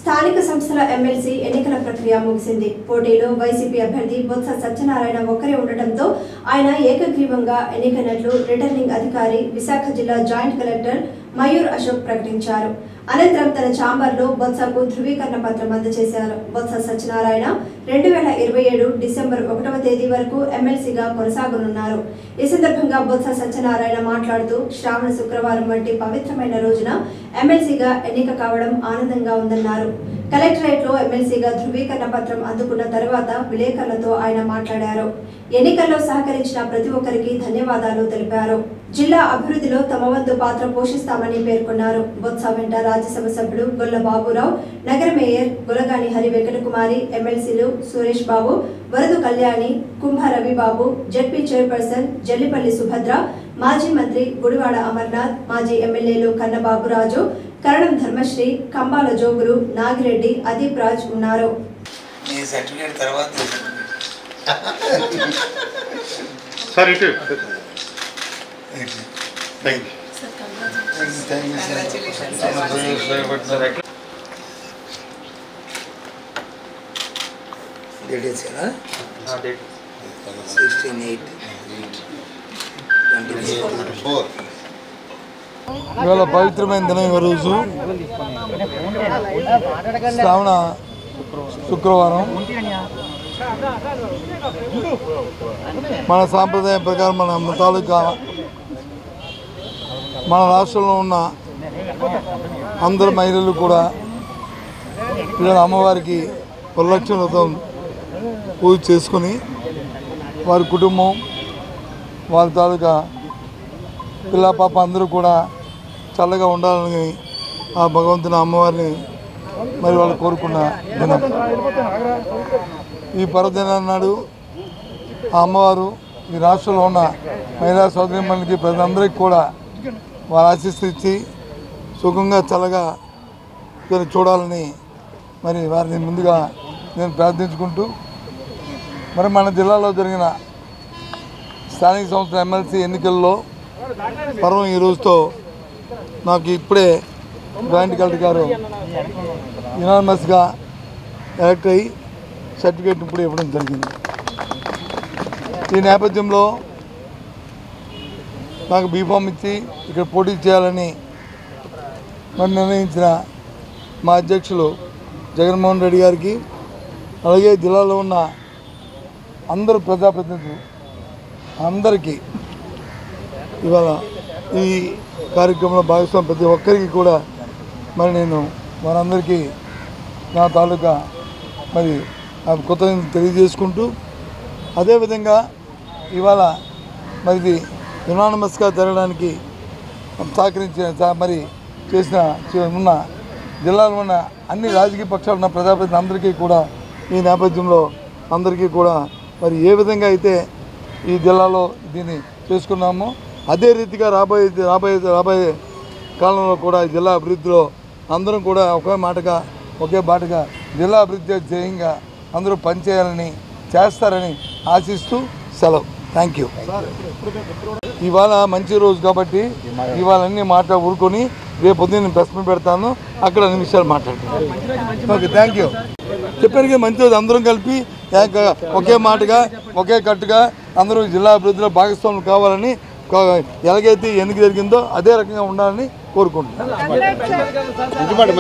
స్థానిక సంస్థల ఎమ్మెల్సీ ఎన్నికల ప్రక్రియ ముగిసింది పోటీలో వైసీపీ అభ్యర్థి బొత్స సత్యనారాయణ ఒక్కరే ఉండటంతో ఆయన ఏకగ్రీవంగా ఎన్నికైనట్లు రిటర్నింగ్ అధికారి విశాఖ జిల్లా జాయింట్ కలెక్టర్ మయూర్ అశోక్ ప్రకటించారు అనంతరం తన ఛాంబర్లో బొత్సకు ధృవీకరణ పత్రం అందజేశారు బొత్స సత్యనారాయణ రెండు వేల ఇరవై ఏడు డిసెంబర్ ఒకటవ తేదీ వరకు ఎమ్మెల్సీగా కొనసాగనున్నారు ఈ సందర్భంగా బొత్స సత్యనారాయణ మాట్లాడుతూ శ్రావణ శుక్రవారం వంటి పవిత్రమైన రోజున ఎమ్మెల్సీగా ఎన్నిక కావడం ఆనందంగా ఉందన్నారు కలెక్టరేట్ లో ఎమ్మెల్సీగా ధృవీకరణ పత్రం అందుకున్న తర్వాత విలేకరులతో ఆయన మాట్లాడారు ఎన్నికల్లో సహకరించిన ప్రతి ఒక్కరికి ధన్యవాదాలు తెలిపారు జిల్లా అభివృద్ధిలో తమ వంతు పాత్ర పోషిస్తామని పేర్కొన్నారు బొత్స వెంట రాజ్యసభ సభ్యుడు గొల్ల బాబురావు నగర మేయర్ గులగాని హరి వెంకటకుమారి ఎమ్మెల్సీలు సురేష్ బాబు వరదు కళ్యాణి కుంభ రవిబాబు జడ్పీ చైర్పర్సన్ జల్లిపల్లి సుభద్ర మాజీ మంత్రి గుడివాడ అమర్నాథ్ మాజీ ఎమ్మెల్యేలు కన్నబాబురాజు కరణం ధర్మశ్రీ కంబాల జోగురు నాగిరెడ్డి అదీప్ రాజ్ ఉన్నారు నీ సర్టిఫికేట్ తర్వాత తీసుకుంటాను. సార్ ఇటు ఇట్లా. Thank you Thank you, thank you, sir. Date is here, huh? Sixteen eight. Twenty four. ఇవాళ పవిత్రమైన దినం ఈ రోజు శ్రావణ శుక్రవారం మన సాంప్రదాయం ప్రకారం మన మన తాలూకా మన రాష్ట్రంలో ఉన్న అందరు మహిళలు కూడా ఇవాళ అమ్మవారికి వరలక్ష్మీలతో పూజ చేసుకొని వారి కుటుంబం వారి తాలూకా పిల్ల పాప అందరూ కూడా చల్లగా ఉండాలని ఆ భగవంతుని అమ్మవారిని మరి వాళ్ళు కోరుకున్న దినం ఈ పర్వదినం నాడు ఆ అమ్మవారు ఈ రాష్ట్రంలో ఉన్న మహిళా సోదరిమణులకి ప్రజలందరికీ కూడా వారు ఆశీస్సు ఇచ్చి సుఖంగా చల్లగా వీరిని చూడాలని మరి వారిని ముందుగా నేను ప్రార్థించుకుంటూ మరి మన జిల్లాలో జరిగిన స్థానిక సంస్థల ఎమ్మెల్సీ ఎన్నికల్లో పర్వం ఈ రోజుతో నాకు ఇప్పుడే జాయింట్ కలెక్టర్ గారు యునానిమస్గా ఎలక్ట్ అయ్యి సర్టిఫికేట్ ఇప్పుడు ఇవ్వడం జరిగింది ఈ నేపథ్యంలో నాకు బీఫామ్ ఇచ్చి ఇక్కడ పోటీ చేయాలని మరి నిర్ణయించిన మా అధ్యక్షులు జగన్మోహన్ రెడ్డి గారికి అలాగే జిల్లాలో ఉన్న అందరు ప్రజాప్రతినిధులు అందరికీ ఇవాళ ఈ కార్యక్రమంలో భాగస్వామి ప్రతి ఒక్కరికి కూడా మరి నేను వారందరికీ నా తాలూకా మరి ఆ కృతజ్ఞతలు తెలియజేసుకుంటూ అదేవిధంగా ఇవాళ మరి ఇది యునానమస్గా జరగడానికి సహకరించిన సహ- మరి చేసిన చే- ఉన్న జిల్లాలో ఉన్న అన్ని రాజకీయ పక్షాలు ఉన్న ప్రజాప్రతినిధులు అందరికీ కూడా ఈ నేపథ్యంలో అందరికీ కూడా మరి ఏ విధంగా అయితే ఈ జిల్లాలో దీన్ని చేసుకున్నామో అదే రీతిగా రాబోయే రాబోయే రాబోయే కాలంలో కూడా ఈ జిల్లా అభివృద్ధిలో అందరం కూడా ఒకే మాటగా ఒకే బాటగా జిల్లా అభివృద్ధి ధ్యేయంగా అందరూ పనిచేయాలని చేస్తారని ఆశిస్తూ సెలవు థ్యాంక్ యూ ఇవాళ మంచి రోజు కాబట్టి ఇవాళ అన్ని మాట ఊరుకొని రేపు పొద్దున్న నేను ప్రెస్ మీట్ పెడతాను అక్కడ అన్ని విషయాలు మాట్లాడతాను ఓకే థ్యాంక్ యూ చెప్పాను కదా మంచి రోజు అందరం కలిపి ఏక- ఒకే మాటగా ఒకే కట్టుగా అందరూ జిల్లా అభివృద్ధిలో భాగస్వాములు కావాలని కో- ఎలాగైతే ఎన్నిక జరిగిందో అదే రకంగా ఉండాలని కోరుకుంటున్నాను